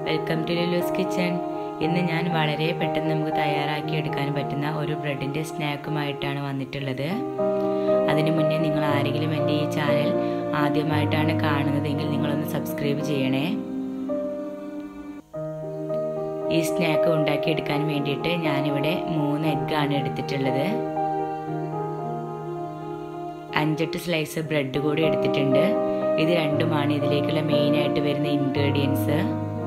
welcome to Lulu's kitchen ഇന്ന് ഞാൻ വളരെ പെട്ടെന്ന് നമുക്ക് തയ്യാറാക്കി എടുക്കാൻ പറ്റുന്ന ഒരു ബ്രെഡിൻ്റെ സ്നാക്കുമായിട്ടാണ് വന്നിട്ടുള്ളത് അതിനു മുന്നേ നിങ്ങൾ ആരെങ്കിലും എൻ്റെ ഈ ചാനൽ ആദ്യമായിട്ടാണ് കാണുന്നതെങ്കിൽ നിങ്ങളൊന്ന് സബ്സ്ക്രൈബ് ചെയ്യണേ ഈ സ്നാക്ക് ഉണ്ടാക്കിയെടുക്കാൻ വേണ്ടിയിട്ട് ഞാനിവിടെ മൂന്ന് എഗ്ഗാണ് എടുത്തിട്ടുള്ളത് അഞ്ചെട്ട് സ്ലൈസ് ബ്രെഡ് കൂടി എടുത്തിട്ടുണ്ട് ഇത് രണ്ടുമാണ് ഇതിലേക്കുള്ള മെയിനായിട്ട് വരുന്ന ഇൻഗ്രീഡിയൻസ്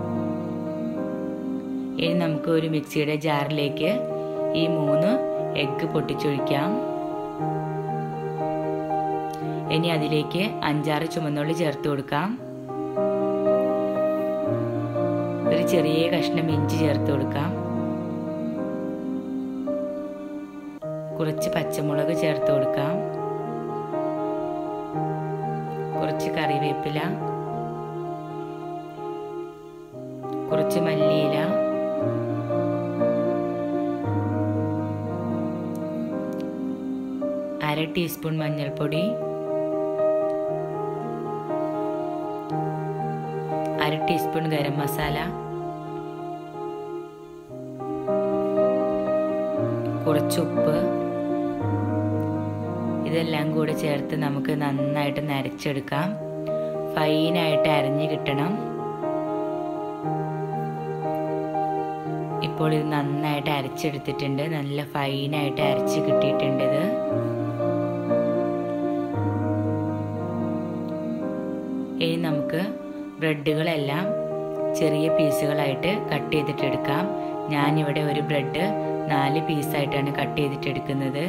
ഇനി നമുക്ക് ഒരു മിക്സിയുടെ ജാറിലേക്ക് ഈ മൂന്ന് എഗ്ഗ് പൊട്ടിച്ചൊഴിക്കാം ഇനി അതിലേക്ക് അഞ്ചാറ് ചുമന്നുള്ളി ചേർത്ത് കൊടുക്കാം ഒരു ചെറിയ കഷ്ണം ഇഞ്ചി ചേർത്ത് കൊടുക്കാം കുറച്ച് പച്ചമുളക് ചേർത്ത് കൊടുക്കാം കുറച്ച് കറിവേപ്പില കുറച്ച് മല്ലിയില അര ടീസ്പൂൺ മഞ്ഞൾപ്പൊടി അര ടീസ്പൂൺ ഗരം മസാല കുറച്ച് ഉപ്പ് ഇതെല്ലാം കൂടെ ചേർത്ത് നമുക്ക് നന്നായിട്ട് നരച്ചെടുക്കാം ഫൈനായിട്ട് അരഞ്ഞു കിട്ടണം ഇപ്പോൾ ഇത് നന്നായിട്ട് അരച്ചെടുത്തിട്ടുണ്ട് നല്ല ഫൈനായിട്ട് അരച്ച് കിട്ടിയിട്ടുണ്ട് ഇത് ഇനി നമുക്ക് ബ്രെഡുകളെല്ലാം ചെറിയ പീസുകളായിട്ട് കട്ട് ചെയ്തിട്ടെടുക്കാം ഞാനിവിടെ ഒരു ബ്രെഡ് നാല് പീസായിട്ടാണ് കട്ട് ചെയ്തിട്ടെടുക്കുന്നത്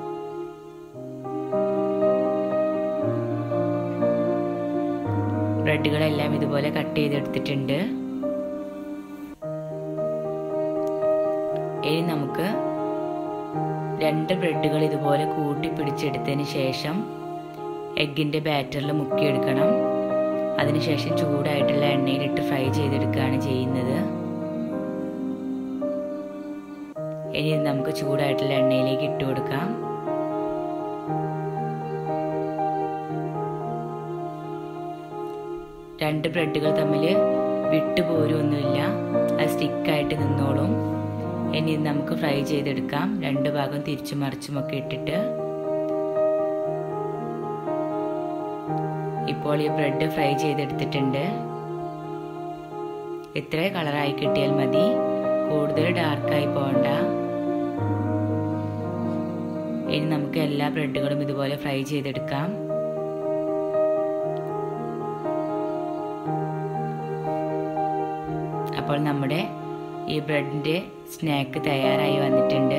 ബ്രെഡുകളെല്ലാം ഇതുപോലെ കട്ട് ചെയ്തെടുത്തിട്ടുണ്ട് ഇനി നമുക്ക് രണ്ട് ബ്രെഡുകൾ ഇതുപോലെ കൂട്ടി പിടിച്ചെടുത്തതിന് ശേഷം എഗ്ഗിൻ്റെ ബാറ്ററിൽ മുക്കിയെടുക്കണം അതിനുശേഷം ചൂടായിട്ടുള്ള എണ്ണയിലിട്ട് ഫ്രൈ ചെയ്തെടുക്കുകയാണ് ചെയ്യുന്നത് ഇനി നമുക്ക് ചൂടായിട്ടുള്ള എണ്ണയിലേക്ക് ഇട്ട് കൊടുക്കാം രണ്ട് ബ്രെഡുകൾ തമ്മിൽ വിട്ടുപോരൊന്നുമില്ല അത് സ്റ്റിക്കായിട്ട് നിന്നോളും ഇനി നമുക്ക് ഫ്രൈ ചെയ്തെടുക്കാം രണ്ട് ഭാഗം തിരിച്ചും മറിച്ചുമൊക്കെ ഇട്ടിട്ട് ഇപ്പോൾ ഈ ബ്രെഡ് ഫ്രൈ ചെയ്തെടുത്തിട്ടുണ്ട് ഇത്ര കളറായി കിട്ടിയാൽ മതി കൂടുതൽ ഡാർക്കായി പോകണ്ട ഇനി നമുക്ക് എല്ലാ ബ്രെഡുകളും ഇതുപോലെ ഫ്രൈ ചെയ്തെടുക്കാം അപ്പോൾ നമ്മുടെ ഈ ബ്രെഡിൻ്റെ സ്നാക്ക് തയ്യാറായി വന്നിട്ടുണ്ട്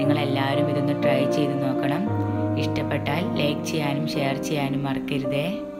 നിങ്ങളെല്ലാവരും ഇതൊന്ന് ട്രൈ ചെയ്ത് നോക്കണം ഇഷ്ടപ്പെട്ടാൽ ലൈക്ക് ചെയ്യാനും ഷെയർ ചെയ്യാനും മറക്കരുതേ